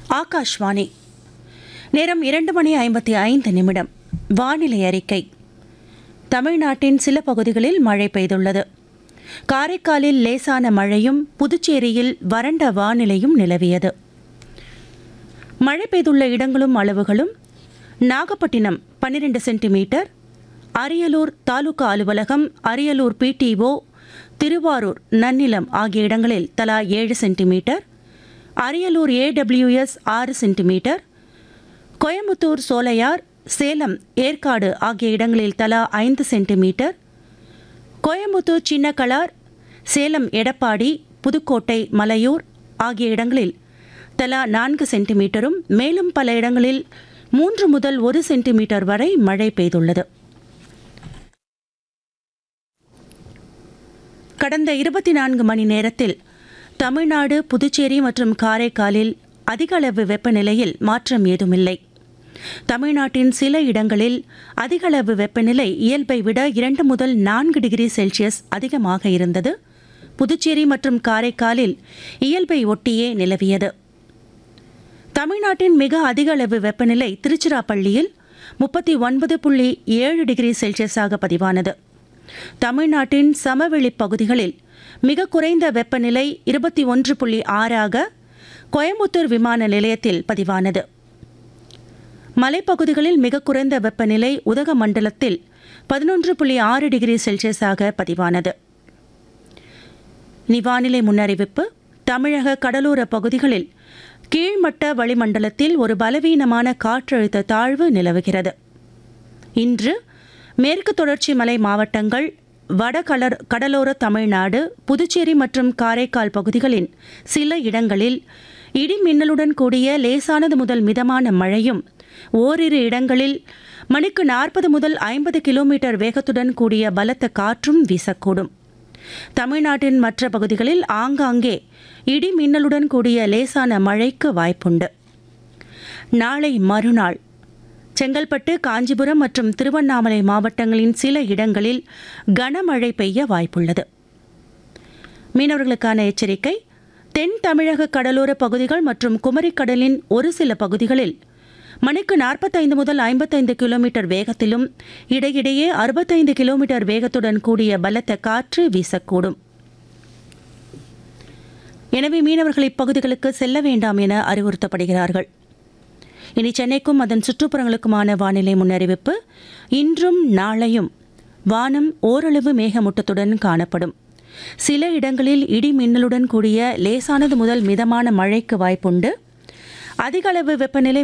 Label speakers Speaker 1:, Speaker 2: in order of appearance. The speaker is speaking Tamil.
Speaker 1: ஆகாஷ்வாணி நேரம் இரண்டு மணி ஐம்பத்தி ஐந்து நிமிடம் வானிலை அறிக்கை தமிழ்நாட்டின் சில பகுதிகளில் மழை பெய்துள்ளது காரைக்காலில் லேசான மழையும் புதுச்சேரியில் வறண்ட வானிலையும் நிலவியது மழை பெய்துள்ள இடங்களும் அளவுகளும் நாகப்பட்டினம் பன்னிரண்டு சென்டிமீட்டர் அரியலூர் தாலுகா அலுவலகம் அரியலூர் பிடிஓ திருவாரூர் நன்னிலம் ஆகிய இடங்களில் தலா ஏழு சென்டிமீட்டர் அரியலூர் ஏடபிள்யூஎஸ் ஆறு சென்டிமீட்டர் கோயம்புத்தூர் சோலையார் சேலம் ஏற்காடு ஆகிய இடங்களில் தலா ஐந்து சென்டிமீட்டர் கோயம்புத்தூர் சின்னக்கலார் சேலம் எடப்பாடி புதுக்கோட்டை மலையூர் ஆகிய இடங்களில் தலா நான்கு சென்டிமீட்டரும் மேலும் பல இடங்களில் மூன்று முதல் ஒரு சென்டிமீட்டர் வரை மழை பெய்துள்ளது கடந்த இருபத்தி நான்கு மணி நேரத்தில் தமிழ்நாடு புதுச்சேரி மற்றும் காரைக்காலில் அதிக அளவு வெப்பநிலையில் மாற்றம் ஏதுமில்லை தமிழ்நாட்டின் சில இடங்களில் அதிக அளவு வெப்பநிலை இயல்பை விட இரண்டு முதல் நான்கு டிகிரி செல்சியஸ் அதிகமாக இருந்தது புதுச்சேரி மற்றும் காரைக்காலில் இயல்பை ஒட்டியே நிலவியது தமிழ்நாட்டின் மிக அதிக அளவு வெப்பநிலை திருச்சிராப்பள்ளியில் முப்பத்தி ஒன்பது புள்ளி ஏழு டிகிரி செல்சியஸாக பதிவானது தமிழ்நாட்டின் சமவெளி பகுதிகளில் மிக குறைந்த வெப்பநிலை இருபத்தி ஒன்று புள்ளி ஆறாக கோயம்புத்தூர் விமான நிலையத்தில் பதிவானது மலைப்பகுதிகளில் மிக குறைந்த வெப்பநிலை உதகமண்டலத்தில் பதினொன்று புள்ளி ஆறு டிகிரி செல்சியஸாக பதிவானது நிவானிலை முன்னறிவிப்பு தமிழக கடலோர பகுதிகளில் கீழ்மட்ட வளிமண்டலத்தில் ஒரு பலவீனமான காற்றழுத்த தாழ்வு நிலவுகிறது இன்று மேற்கு தொடர்ச்சி மலை மாவட்டங்கள் வட கலர் கடலோர தமிழ்நாடு புதுச்சேரி மற்றும் காரைக்கால் பகுதிகளின் சில இடங்களில் இடி மின்னலுடன் கூடிய லேசானது முதல் மிதமான மழையும் ஓரிரு இடங்களில் மணிக்கு நாற்பது முதல் ஐம்பது கிலோமீட்டர் வேகத்துடன் கூடிய பலத்த காற்றும் வீசக்கூடும் தமிழ்நாட்டின் மற்ற பகுதிகளில் ஆங்காங்கே இடி மின்னலுடன் கூடிய லேசான மழைக்கு வாய்ப்புண்டு நாளை மறுநாள் செங்கல்பட்டு காஞ்சிபுரம் மற்றும் திருவண்ணாமலை மாவட்டங்களின் சில இடங்களில் கனமழை பெய்ய வாய்ப்புள்ளது மீனவர்களுக்கான எச்சரிக்கை தென் தமிழக கடலோர பகுதிகள் மற்றும் குமரிக்கடலின் ஒரு சில பகுதிகளில் மணிக்கு நாற்பத்தைந்து முதல் ஐம்பத்தைந்து கிலோமீட்டர் வேகத்திலும் இடையிடையே அறுபத்தைந்து கிலோமீட்டர் வேகத்துடன் கூடிய பலத்த காற்று வீசக்கூடும் எனவே மீனவர்கள் இப்பகுதிகளுக்கு செல்ல வேண்டாம் என அறிவுறுத்தப்படுகிறார்கள் இனி சென்னைக்கும் அதன் சுற்றுப்புறங்களுக்குமான வானிலை முன்னறிவிப்பு இன்றும் நாளையும் வானம் ஓரளவு மேகமூட்டத்துடன் காணப்படும் சில இடங்களில் இடி மின்னலுடன் கூடிய லேசானது முதல் மிதமான மழைக்கு வாய்ப்புண்டு அதிக அளவு வெப்பநிலை